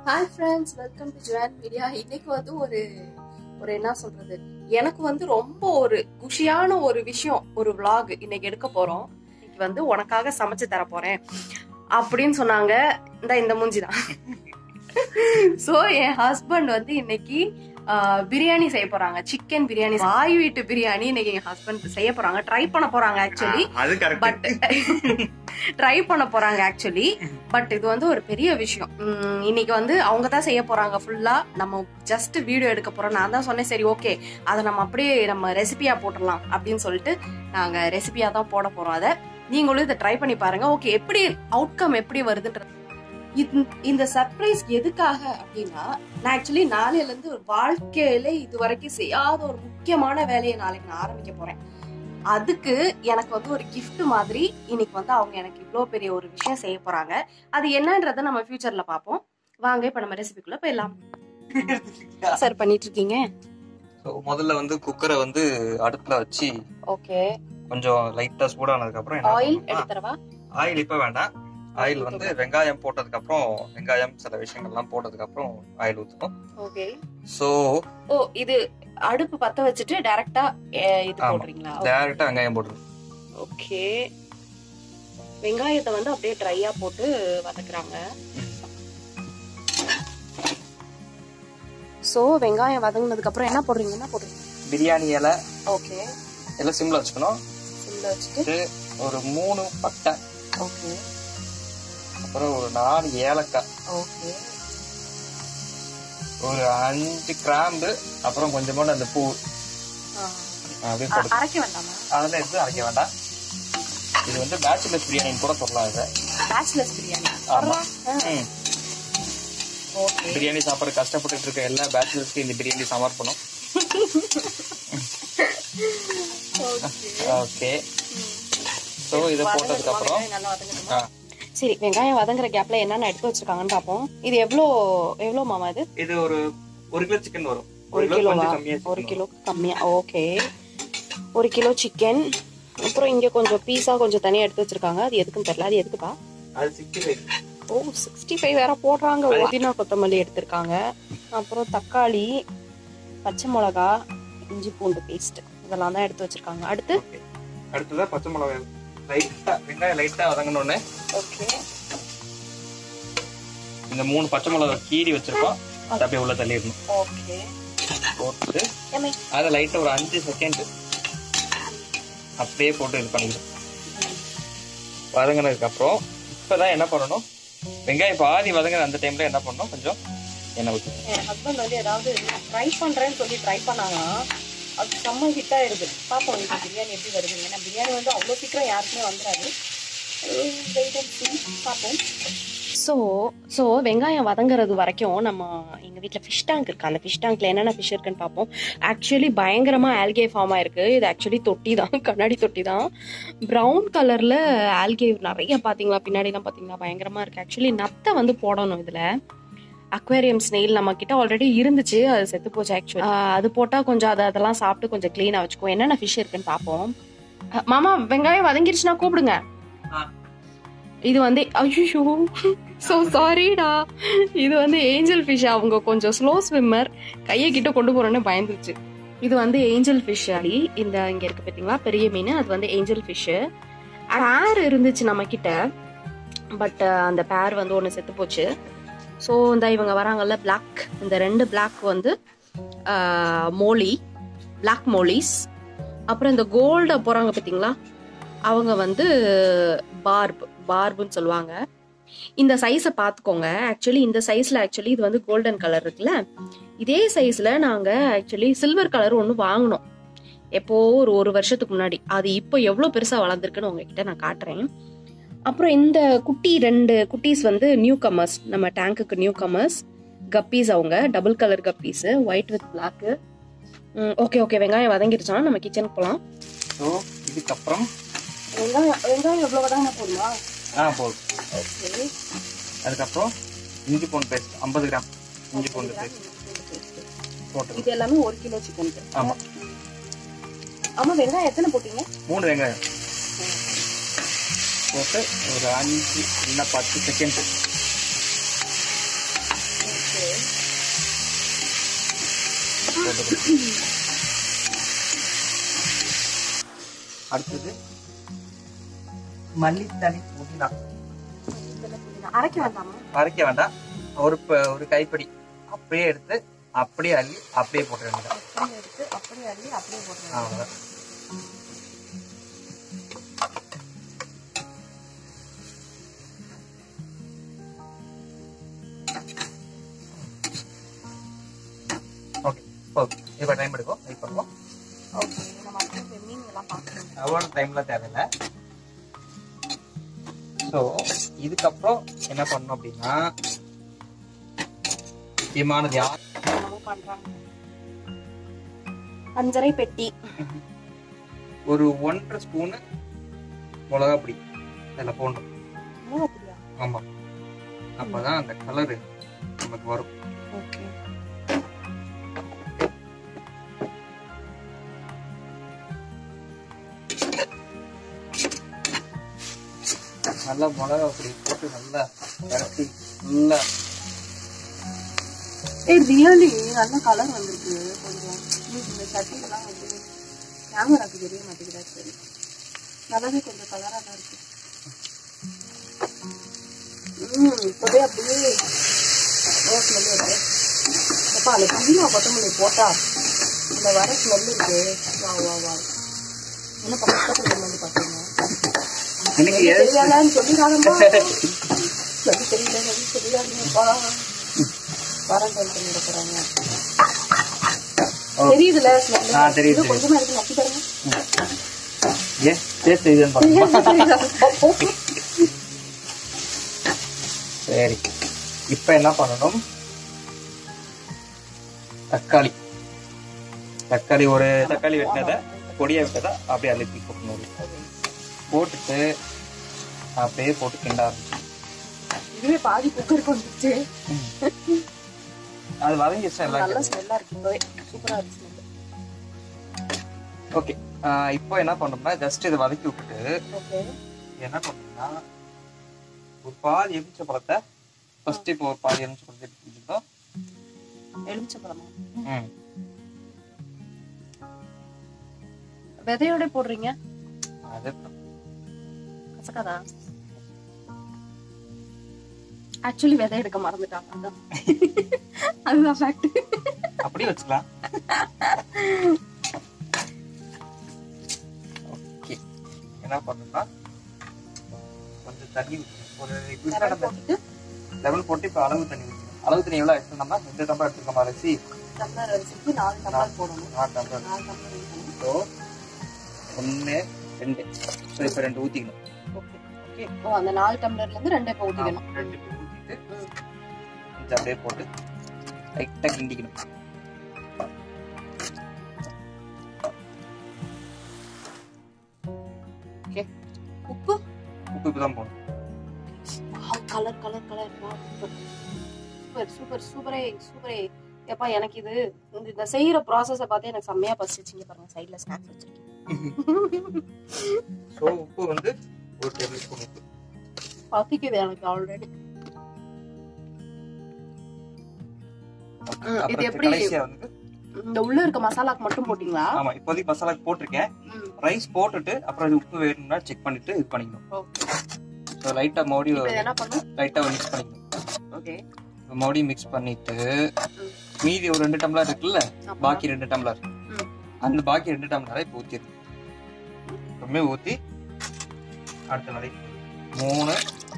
Hi friends welcome to ஜுவான் media இன்னைக்கு வந்து ஒரு ஒரு என்ன சொல்றது எனக்கு வந்து ரொம்ப ஒரு குஷியான ஒரு விஷயம் ஒரு vlog இன்னைக்கு எடுக்க போறோம் இன்னைக்கு வந்து உனக்காக சமைச்சு தர போறேன் அப்படின்னு சொன்னாங்க இந்த இந்த மூஞ்சி தான் ஸோ என் ஹஸ்பண்ட் வந்து இன்னைக்கு ஆஹ், பிரியாணி செய்ய போறாங்க சிக்கன் பிரியாணி வாய் வீட்டு பிரியாணி இன்னைக்கு என் ஹஸ்பண்ட் செய்ய போறாங்க ட்ரை பண்ண போறாங்க ஆக்சுவலி அது கரெக்ட் பட் ட்ரை பண்ண போறாங்க ஆக்சுவலி பட் இது வந்து ஒரு பெரிய விஷயம் உம், இன்னைக்கு வந்து அவங்க தான் செய்ய போறாங்க ஃபுல்லா நம்ம ஜஸ்ட் வீடியோ எடுக்க போறோம் நான் தான் சொன்னேன் சரி ஓகே அதை நம்ம அப்படியே நம்ம ரெசிபியா போட்டுடலாம் அப்படின்னு சொல்லிட்டு நாங்க ரெசிபியா தான் போட போறோம் அதை நீங்களும் இதை ட்ரை பண்ணி பாருங்க ஓகே எப்படி அவுட்கம் எப்படி வருதுன்றது இந்த- இந்த சர்ப்ரைஸ் எதுக்காக அப்படின்னா நான் ஆக்சுவலி நாளையில இருந்து ஒரு வாழ்க்கையில இது வரைக்கும் செய்யாத ஒரு முக்கியமான வேலையை நாளைக்கு நான் ஆரம்பிக்க போறேன் அதுக்கு எனக்கு வந்து ஒரு gift மாதிரி இன்னைக்கு வந்து அவங்க எனக்கு இவ்வளோ பெரிய ஒரு விஷயம் செய்ய போறாங்க அது என்னன்றத நம்ம ஃபியூச்சர்ல பார்ப்போம் வாங்க இப்ப நம்ம ரெசிபிக்குள்ள போயிடலாம் சார் பண்ணிட்டு இருக்கீங்க So, முதல்ல வந்து குக்கரை வந்து அடுப்புல வச்சு ஓகே கொஞ்சம் லைட்டா சூடானதுக்கு அப்புறம் என்ன ஆயில் பண்ணணும்னா, எடுத்துறவா ஆயில் இப்ப வேண்டாம் ஆயில் வந்து வெங்காயம் போட்டதுக்கு அப்புறம் வெங்காயம் சில விஷயங்கள்லாம் போட்டதுக்கு அப்புறம் ஆயில் ஊத்தணும் ஓகே சோ ஓ இது அடுப்பு பத்த வச்சுட்டு டைரக்டா இது ஆமா. போடுறீங்களா டைரக்டா வெங்காயம் போட்டுருணும் ஓகே வெங்காயத்தை வந்து அப்படியே ட்ரையா போட்டு வதக்குறாங்க சோ வெங்காயம் வதங்கினதுக்கு அப்புறம் என்ன போடுறீங்க என்ன போடுறீங்க பிரியாணி இலை ஓகே எல்லாம் சிம்ல வச்சுக்கணும் சிம்ல வச்சுட்டு இது ஒரு மூணு பட்டை ஓகே அப்புறம் ஒரு நாலு ஏலக்காய் ஓகே ஒரு அஞ்சு கிராம்பு அப்புறம் கொஞ்சமா அந்த பூ அப்படியே போட்டு அரைக்க வேண்டாமா அதெல்லாம் எடுத்து அரைக்க வேண்டாம் இது வந்து பேச்சுலர்ஸ் பிரியாணின்னு கூட சொல்லலாம் இதை பேச்சுலர்ஸ் பிரியாணி ஆமா. ம். ஓகே பிரியாணி சாப்பிட கஷ்டப்பட்டு இருக்க எல்லா பேச்சுலர்ஸ்க்கு இந்த பிரியாணி சமர்ப்பணம் ஓகே ஸோ இதை போட்டதுக்கு அப்புறம் நல்லா வதங்கட்டுமா ஆ, சரி வெங்காயம் வதங்குற கேப்ல என்னென்ன எடுத்து வச்சிருக்காங்கன்னு பாப்போம் இது எவ்வளோ எவ்வளோ மாமா இது இது ஒரு ஒரு கிலோ சிக்கன் வரும் ஒரு கிலோ கிலோவா கொஞ்சம் கம்மியா ஒரு chicken கிலோ கம்மியா ஓகே ஒரு கிலோ சிக்கன் அப்புறம் இங்க கொஞ்சம் பீஸா கொஞ்சம் தனியா எடுத்து வச்சிருக்காங்க அது எதுக்குன்னு தெரியல அது எதுக்குப்பா வரும். அது சிக்ஸ்டி ஃபைவ் ஓ சிக்ஸ்டி ஃபைவ் வேற போடுறாங்க புதினா கொத்தமல்லி எடுத்திருக்காங்க அப்புறம் தக்காளி பச்சை மிளகா இஞ்சி பூண்டு பேஸ்ட் இதெல்லாம் தான் எடுத்து வச்சிருக்காங்க அடுத்து ஓகே அடுத்ததா பச்சை மிளகாய் லைட்டா வெங்காயம் லைட்டா வதங்கணும்னு ஓகே இந்த மூணு பச்சை மிளகாய் கீறி வச்சிருக்கோம் அதை அப்படியே உள்ள தள்ளிடணும் ஓகே போட்டு எம்ஐ அதை லைட்டா ஒரு அஞ்சு செகண்ட் அப்படியே போட்டு இது பண்ணிக்கணும் வதங்கினதுக்கு அப்புறம் இப்பதான் என்ன பண்ணணும் வெங்காயம் பாதி வதங்கின அந்த டைம்ல என்ன பண்ணணும் கொஞ்சம் எண்ணெய் ஊற்றணும் என் ஹஸ்பண்ட் வந்து ஏதாவது ட்ரை பண்றேன்னு சொல்லி ட்ரை பண்ணாங்கன்னா அது செம்ம ஹிட் ஆயிடுது பாப்போம் இன்னைக்கு பிரியாணி எப்படி வருது ஏன்னா பிரியாணி வந்து அவ்வளோ சீக்கிரம் யாருக்குமே வந்துடாது பார்ப்போம் ஸோ ஸோ வெங்காயம் வதங்குறது வரைக்கும் நம்ம எங்கள் வீட்டில் ஃபிஷ் டேங்க் இருக்கு அந்த ஃபிஷ் டேங்க்ல என்னென்ன ஃபிஷ் இருக்குன்னு பார்ப்போம் ஆக்சுவலி பயங்கரமாக ஆல்கே ஃபார்ம் ஆயிருக்கு இது ஆக்சுவலி தொட்டி தான் கண்ணாடி தொட்டி தான் ப்ரௌன் கலரில் ஆல்கே நிறைய பார்த்தீங்களா பின்னாடிலாம் பார்த்தீங்களா பயங்கரமாக இருக்கு ஆக்சுவலி நத்தை வந்து போடணும் இதில் அக்வேரியம் ஸ்னெயில் நம்ம கிட்ட ஆல்ரெடி இருந்துச்சு அது செத்து போச்சு ஆக்சுவலி அது போட்டா கொஞ்சம் அதை அதெல்லாம் சாப்பிட்டு கொஞ்சம் க்ளீனா வச்சுக்கோ என்னென்ன ஃபிஷ் இருக்குன்னு பார்ப்போம் அஹ், மாமா வெங்காயம் வதங்கிருச்சுன்னா கூப்பிடுங்க ஆ. இது வந்து ஐயோ ஸோ சாரிடா இது வந்து ஏஞ்சல் ஃபிஷ் அவங்க கொஞ்சம் ஸ்லோ ஸ்விம்மர் கையை கிட்ட கொண்டு போறோன்னு பயந்துருச்சு இது வந்து ஏஞ்சல் ஃபிஷ் அடி இந்த இங்க இருக்கு பாத்தீங்களா பெரிய மீன் அது வந்து ஏஞ்சல் ஃபிஷ் பேர் இருந்துச்சு நம்ம கிட்ட பட் அந்த பேர் வந்து ஒன்று செத்து போச்சு ஸோ இந்த இவங்க வராங்கல்ல பிளாக் இந்த ரெண்டு பிளாக் வந்து ஆஹ், மோலி பிளாக் மோலிஸ் அப்புறம் இந்த கோல்டை போகிறாங்க பார்த்தீங்களா அவங்க வந்து பார்ப் பார்புன்னு சொல்லுவாங்க இந்த சைஸை பார்த்துக்கோங்க ஆக்சுவலி இந்த சைஸில் ஆக்சுவலி இது வந்து கோல்டன் கலர் இருக்குல்ல இதே சைஸில் நாங்கள் ஆக்சுவலி சில்வர் கலர் ஒன்று வாங்கினோம் எப்போ ஒரு ஒரு வருஷத்துக்கு முன்னாடி அது இப்போ எவ்வளோ பெருசாக வளர்ந்துருக்குன்னு உங்ககிட்ட நான் காட்டுறேன் அப்புறம் இந்த குட்டி ரெண்டு குட்டீஸ் வந்து நியூ கமர்ஸ் நம்ம டேங்குக்கு நியூ கமர்ஸ் கப்பீஸ் அவங்க double colour guppies white with black okay okay வெங்காயம் வதங்கிருச்சா நம்ம கிச்சனுக்கு போகலாம் ஸோ இதுக்கப்புறம் வெங்காயம் வெங்காயம் எவ்வளோ வதங்கினா போதுமா ஆ போதும் ஓகே அதுக்கப்புறம் இஞ்சி பூண்டு பேஸ்ட் ஐம்பது கிராம் இஞ்சி பூண்டு பேஸ்ட் போட்டுருவோம் இது எல்லாமே ஒரு கிலோ சிக்கனுக்கு ஆமா ஆமா வெங்காயம் எத்தனை போட்டீங்க மூணு வெங்காயம் போட்டு ஒரு அஞ்சு இல்லைன்னா பத்து செகண்ட் போட்டுக்கணும் அடுத்தது மல்லித்தனி புதினா அரைக்க வேண்டாமா அரைக்க வேண்டாம் ஒரு ப- ஒரு கைப்பிடி அப்படியே எடுத்து அப்படியே அள்ளி அப்படியே போட்டுற வேண்டியதான் அப்படியே எடுத்து அப்படியே அள்ளி அப்படியே போடுறேன் அவ்வளவுதான் ஓகே ஓகே இப்போ டைம் எடுக்கும் வெயிட் பண்ணுவோம் ஓகே நம்ம அடுத்து மீன் எல்லாம் பார்க்கணும் அவ்வளோ டைம்ல தேவையில்லை ஸோ இதுக்கப்புறம் என்ன பண்ணணும் அப்படின்னா முக்கியமானது யார் என்னமோ பண்றாங்க அஞ்சரை பெட்டி ஒரு ஒன்றரை ஸ்பூனு மிளகா பொடி அதில் போடணும் மூணு ஆமா அப்பதான் அந்த கலரு நமக்கு வரும் ஓகே நல்லா மிளகா பொடி போட்டு நல்லா இறக்கி நல்லா ஏய் ரியலி நல்ல கலர் வந்திருக்கு கொஞ்சம் இந்த சட்டிலாம் வந்து கேமராக்கு தெரிய மாட்டேங்குதா சரி நல்லாவே கொஞ்சம் கலராக தான் இருக்கு ம் இப்போதே அப்படியே ஸ்மெல் வருது அப்பா அந்த புதினா கொத்தமல்லி போட்டா இந்த வர ஸ்மெல் இருக்கு வா வா வா என்ன பக்கத்துல வந்து பார்த்தீங்க எனக்கு தெரியாதான்னு சொல்லிடாதம்மா சொல்லி தெரியல சொல்லி தெரியாதுப்பா வாரங்கள் பண்ணிட போறாங்க தெரியுதுல smell. ஆ, தெரியுது, இன்னும் கொஞ்சமா இருக்கு நக்கி பாருங்க ஏன் டேஸ்ட் இதுன்னு பாருங்க சரி இப்போ என்ன பண்ணணும் தக்காளி தக்காளி ஒரு தக்காளி வெட்டினதை பொடியா விட்டதை அப்படியே அழுத்தி போட்டணும் போட்டுட்டு அப்படியே போட்டு கிண்ட ஆரம்பிச்சு இதுவே பாதி குக்கர் வந்துச்சு அது வதங்கிடுச்சு எல்லாம் நல்ல ஸ்மெல்லா இருக்கு இப்பவே சூப்பரா இருக்கு ஸ்மெல் ஓகே இப்போ என்ன பண்ணோம்னா ஜஸ்ட் இதை வதக்கி விட்டுட்டு ஓகே என்ன பண்ணோம்னா ஒரு பால் எலுமிச்சை பழத்தை ஃபர்ஸ்ட் இப்போ ஒரு பால் எலுமிச்சை பழத்தை எடுத்து வச்சுக்கிட்டோம் எலுமிச்சை பழமா ம் விதையோட போடுறீங்க அது கசக்காதா ஆக்சுவலி விதை எடுக்க மறந்துட்டாங்க அதான் அதுதான் ஃபேக்ட் அப்படியே வச்சுக்கலாம் ஓகே என்ன பண்ணணும்னா கொஞ்சம் தண்ணி ஊத்தணும். ஒரு இப்போ போட்டுட்டு லெமன் போட்டு இப்போ அளவு தண்ணி ஊற்றணும் அளவு தண்ணி எவ்வளோ எடுத்துனோம்னா ரெண்டு டம்ளர் எடுத்துக்கோமா அரிசி டம்ளர் அரிசிக்கு நாலு டம்ளர் போடணும் நாலு டம்ளர் நாலு டம்ளர் ஊற்றணும் ஸோ ஒன்று ரெண்டு ஸோ இப்போ ரெண்டு ஊற்றிக்கணும் ஓகே ஓகே ஓ அந்த நாலு டம்ளர்ல இருந்து ரெண்டே இப்போ ஊற்றிக்கணும் ரெண்டு இப்போ ஊற்றிட்டு கொஞ்சம் அப்படியே போட்டு லைட்டாக கிண்டிக்கணும் ஓகே உப்பு உப்பு இப்போ தான் போடணும் colour colour colour super super சூப்பரே சூப்பரே எப்பா எனக்கு இது இந்த- இந்த செய்யற ப்ராசஸ பார்த்து எனக்கு செம்மையா பசிச்சிங்க பாருங்க சைடுல ஸ்நாக்ஸ் வச்சிருக்கேன் ஸோ உப்பு வந்து ஒரு டேபிள் ஸ்பூன் உப்பு பசிக்குது எனக்கு ஆல்ரெடி இது அப்புறம் எப்படி கடைசியா வந்து இந்த உள்ள இருக்க மசாலாக்கு மட்டும் போட்டீங்களா ஆமா இப்போதைக்கு மசாலாக்கு போட்டிருக்கேன் ம், ரைஸ் போட்டுட்டு அப்புறம் இது உப்பு வேணும்னா செக் பண்ணிட்டு இது பண்ணிக்கணும் ஓகே ஸோ லைட்டா மறுபடியும் இப்போ இது என்ன பண்ணும் லைட்டா மிக்ஸ் பண்ணிக்கணும் ஓகே இப்ப மறுபடியும் மிக்ஸ் பண்ணிட்டு ம். மீதி ஒரு ரெண்டு டம்ளர் இருக்குல்ல ஆமா. பாக்கி ரெண்டு டம்ளர் ம். அந்த பாக்கி ரெண்டு டம்ளரை இப்போ ஊத்திடு எப்பவுமே ஊத்தி அடுத்த நாளை மூணு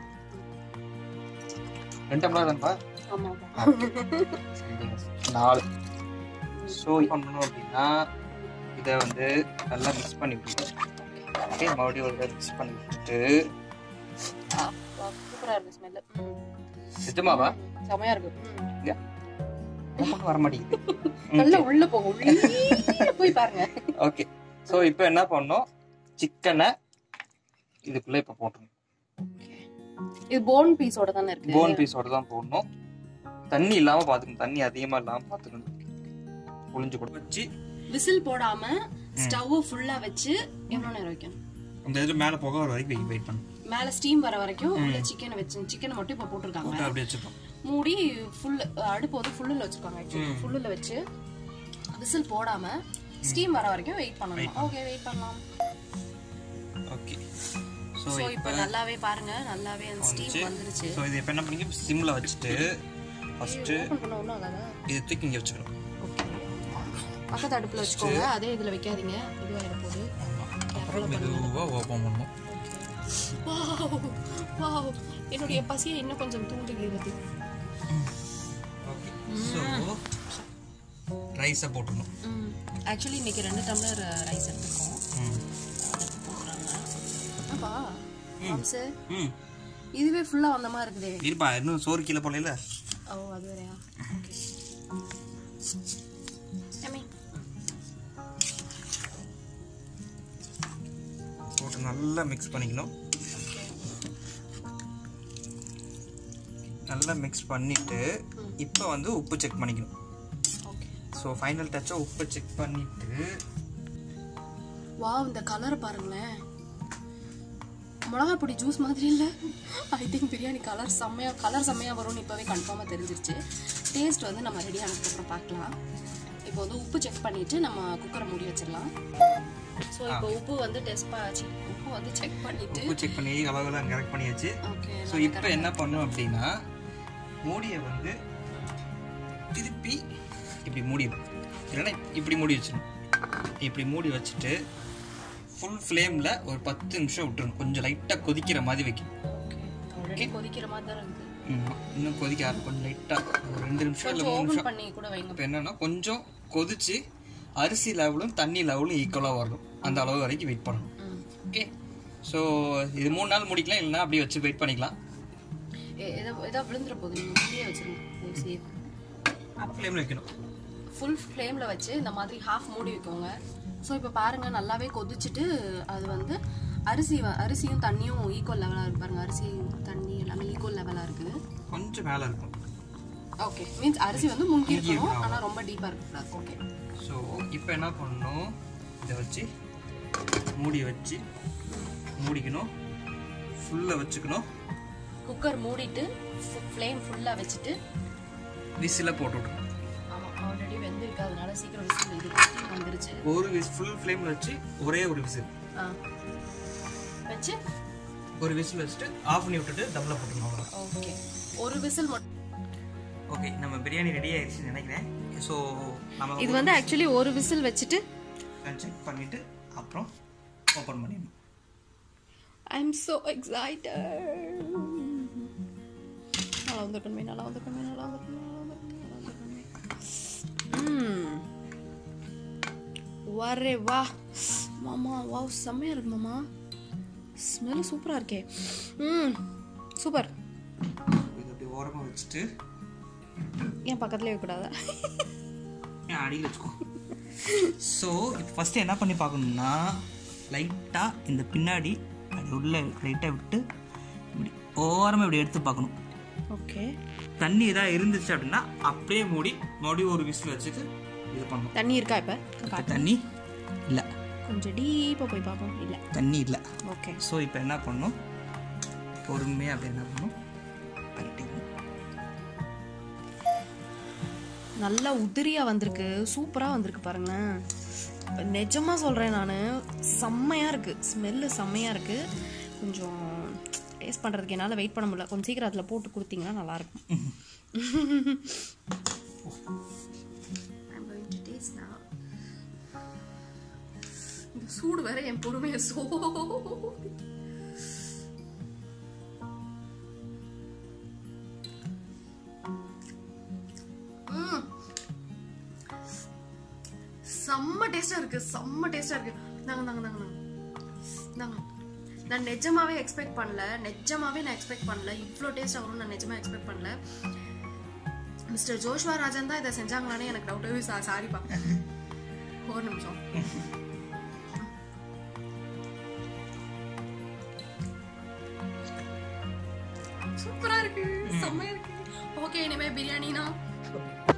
ரெண்டு டம்ளர் தான்ப்பா ஆமா ஆமா நாலு ஸோ பண்ணணும் அப்படின்னா இதை வந்து நல்லா மிக்ஸ் பண்ணி விட்டுருக்கோம் ஓகே மறுபடியும் ஒரு மிக்ஸ் பண்ணி விட்டுட்டு சூப்பரா இருக்கு ஸ்மெல் நிஜமாவா செமையா இருக்கு ம். நமக்கு வர மாட்டேங்குது நல்லா உள்ள போகும் உள்ள போய் பாருங்க ஓகே ஸோ இப்போ என்ன பண்ணோம் சிக்கனை இதுக்குள்ள இப்போ போட்டுருணும் இது போன் பீஸோட தானே இருக்கு போன் பீஸோட தான் போடணும் தண்ணி இல்லாம பாத்துக்கணும் தண்ணி அதிகமா இல்லாம பாத்துக்கணும் புளிஞ்சு கூட வச்சு விசில் போடாம ஸ்டவ் ஃபுல்லா வச்சு எவ்வளவு நேரம் வைக்கணும் அந்த இதுல மேல புகை வர வரைக்கும் வெயிட் பண்ணு மேல ஸ்டீம் வர வரைக்கும் உள்ள சிக்கனை வச்சு சிக்கனை மட்டும் இப்ப போட்டிருக்காங்க அப்படியே வச்சுப்போம் மூடி ஃபுல் அடுப்பு வந்து ஃபுல்லுல வச்சிருக்காங்க ஆக்சுவலி ஃபுல்லுல வச்சு விசில் போடாம ஸ்டீம் வர வரைக்கும் வெயிட் பண்ணணும் ஓகே வெயிட் பண்ணலாம் ஓகே ஸோ ஸோ இப்போ நல்லாவே பாருங்க நல்லாவே அந்த ஸ்டீம் வந்துருச்சு ஸோ இது இப்போ என்ன பண்ணீங்க சிம்மில் வச்சுட்டு ஃபஸ்ட்டு ஓப்பன் பண்ண ஒன்றும் ஆகாதா இதை தூக்கி இங்கே வச்சுக்கணும் ஓகே பக்கத்து அடுப்புல வச்சுக்கோங்க அதே இதுல வைக்காதீங்க இதுவாயிட போகுது அப்புறம் மெதுவாக ஓப்பன் பண்ணணும் வாவ் வாவ் என்னுடைய பசியை இன்னும் கொஞ்சம் தூண்டுகிறது ஓகே ஸோ ரைஸை போட்டுடணும் ஆக்சுவலி இன்னைக்கு ரெண்டு டம்ளர் ரைஸ் எடுத்துருக்கோம் ம் அதுக்கு போடுறாங்க அப்பா மாம்சு ம் இதுவே ஃபுல்லா வந்த மாதிரி இருக்குதே இருப்பா இன்னும் சோறு கீழே போடல ஓ அது வேறையா ஓகே அம்மி போட்டு நல்லா மிக்ஸ் பண்ணிக்கணும் நல்லா மிக்ஸ் பண்ணிட்டு இப்போ வந்து உப்பு செக் பண்ணிக்கணும் ஓகே ஸோ ஃபைனல் டச்சாக உப்பு செக் பண்ணிட்டு வாவ் இந்த கலர் பாருங்களேன் மிளகா பொடி ஜூஸ் மாதிரி இல்லை ஐ திங்க் பிரியாணி கலர் செம்மையா கலர் செம்மையா வரும்னு இப்போவே கன்ஃபார்மாக தெரிஞ்சிருச்சு டேஸ்ட் வந்து நம்ம ரெடி ஆனதுக்கப்புறம் பார்க்கலாம் இப்போ வந்து உப்பு செக் பண்ணிட்டு நம்ம குக்கரை மூடி வச்சிடலாம் ஸோ இப்போ உப்பு வந்து டெஸ்ட் ஆச்சு உப்பு வந்து செக் பண்ணிட்டு உப்பு செக் பண்ணி அளவெல்லாம் கரெக்ட் பண்ணியாச்சு ஓகே ஸோ இப்போ என்ன பண்ணும் அப்படின்னா மூடியை வந்து திருப்பி இப்படி மூடிடும் இல்லைன்னா இப்படி மூடி வச்சிடணும் இப்படி மூடி வச்சுட்டு ஃபுல் ஃப்ளேமில் ஒரு பத்து நிமிஷம் விட்டுறணும் கொஞ்சம் லைட்டாக கொதிக்கிற மாதிரி வைக்கணும் ஓகே ஆல்ரெடி கொதிக்கிற மாதிரி தான் இருக்குது ம், இன்னும் கொதிக்க ஆரம்பி கொஞ்சம் லைட்டாக ஒரு ரெண்டு நிமிஷம் இல்லை கொஞ்சம் மூணு ஓபன் நிமிஷம் பண்ணி கூட வைங்க இப்போ என்னன்னா கொஞ்சம் கொதிச்சு அரிசி லெவலும் தண்ணி லெவலும் ஈக்குவலாக வரணும் அந்த அளவு வரைக்கும் வெயிட் பண்ணணும் ம். ஓகே ஸோ இது மூணு நாள் முடிக்கலாம் இல்லைன்னா அப்படியே வச்சு வெயிட் பண்ணிக்கலாம் ஏ- ஏதோ ஏதோ விழுந்துற போகுது நீங்கள் இப்படியே வச்சிருங்க சேவ் ஃப்ளேமில் வைக்கணும் ஃபுல் ஃப்ளேமில் வச்சு இந்த மாதிரி ஹாஃப் மூடி வைக்கோங்க ஸோ இப்போ பாருங்க நல்லாவே கொதிச்சுட்டு அது வந்து அரிசி வ- அரிசியும் தண்ணியும் ஈக்குவல் லெவலாக இருக்கு பாருங்க அரிசி தண்ணி எல்லாமே ஈக்குவல் லெவலாக இருக்குது கொஞ்சம் மேலே இருக்கும் ஓகே மீன்ஸ் அரிசி வந்து முங்கி இருக்கணும் ஆனால் ரொம்ப டீப்பாக இருக்கக்கூடாது ஓகே ஸோ இப்போ என்ன பண்ணணும் இதை வச்சு மூடி வச்சு மூடிக்கணும் ஃபுல்லாக வச்சுக்கணும் குக்கர் மூடிட்டு ஃப்ளேம் ஃபுல்லாக வச்சுட்டு விசில போட்டு விட்ருணும் ஆமாம் ஆல்ரெடி வெந்திருக்கு அதனால சீக்கிரம் விசில் இது steam வந்துருச்சு ஒரு விஸ் ஃபுல் ஃப்ளேமில் வச்சு ஒரே ஒரு விசில் ஆ வச்சு ஒரு விசில் வச்சுட்டு ஆஃப் பண்ணி விட்டுட்டு தம்மில் போட்டுருணும் அவ்வளோ ஓகே ஒரு விசில் மட்டும் ஓகே நம்ம பிரியாணி ரெடி ஆயிடுச்சுன்னு நினைக்கிறேன் ஸோ நம்ம இது வந்து ஆக்சுவலி ஒரு விசில் வச்சுட்டு செக் பண்ணிட்டு அப்புறம் ஓப்பன் பண்ணிடணும் ஐ எம் ஸோ எக்ஸைட்டட் நல்லா வந்திருக்கணுமே நல்லா வந்திருக்கணுமே நல்லா வந்திருக்கணுமே நல்லா வந்திருக்கணுமே நல்லா வந்திருக்கணுமே ம் வரே வா மாமா வா செம்மையா இருக்கு மாமா ஸ்மெல் சூப்பரா இருக்கே ம் சூப்பர் இது அப்படி ஓரமாக வச்சுட்டு ஏன் பக்கத்துலேயே வைக்கக்கூடாதா ஏன் அடியில் வச்சுக்கோ ஸோ இப்போ ஃபஸ்ட்டு என்ன பண்ணி பார்க்கணும்னா லைட்டாக இந்த பின்னாடி அப்படி உள்ள லைட்டாக விட்டு இப்படி ஓரமாக இப்படி எடுத்து பார்க்கணும் ஓகே தண்ணி ஏதாவது இருந்துச்சு அப்படின்னா அப்படியே மூடி மறுபடியும் ஒரு விசில் வச்சுட்டு இது பண்ணணும் தண்ணி இருக்கா இப்போ இப்போ தண்ணி இல்லை கொஞ்சம் டீப்பாக போய் பார்ப்போம் இல்லை தண்ணி இல்லை ஓகே ஸோ இப்போ என்ன பண்ணணும் பொறுமையாக அப்படி என்ன பண்ணணும் பரட்டிக்கணும் நல்லா உதிரியா வந்திருக்கு சூப்பரா வந்திருக்கு பாருங்களேன் நிஜமா சொல்றேன் நான் செம்மையா இருக்கு ஸ்மெல்லு செம்மையா இருக்கு கொஞ்சம் டேஸ்ட் பண்றதுக்கு என்னால் வெயிட் பண்ண முடியல கொஞ்சம் சீக்கிரம் அதில் போட்டு கொடுத்தீங்கன்னா நல்லா இருக்கும் இந்த சூடு வேற என் பொறுமையை சோ ம். செம்ம டேஸ்டா இருக்கு செம்ம டேஸ்டா இருக்கு நாங்க நாங்க நாங்க நாங்க நாங்க நான் நிஜமாவே எக்ஸ்பெக்ட் பண்ணல நிஜமாவே நான் எக்ஸ்பெக்ட் பண்ணல இவ்வளோ டேஸ்ட் ஆகும்னு நான் நிஜமா எக்ஸ்பெக்ட் பண்ணல மிஸ்டர் ஜோஷ்வா ராஜன் தான் இதை செஞ்சாங்களான்னு எனக்கு டவுட்டாகவே சா சாரிப்பா ஒரு நிமிஷம் சூப்பரா இருக்கு செம்மையா இருக்கு ஓகே இனிமே பிரியாணினா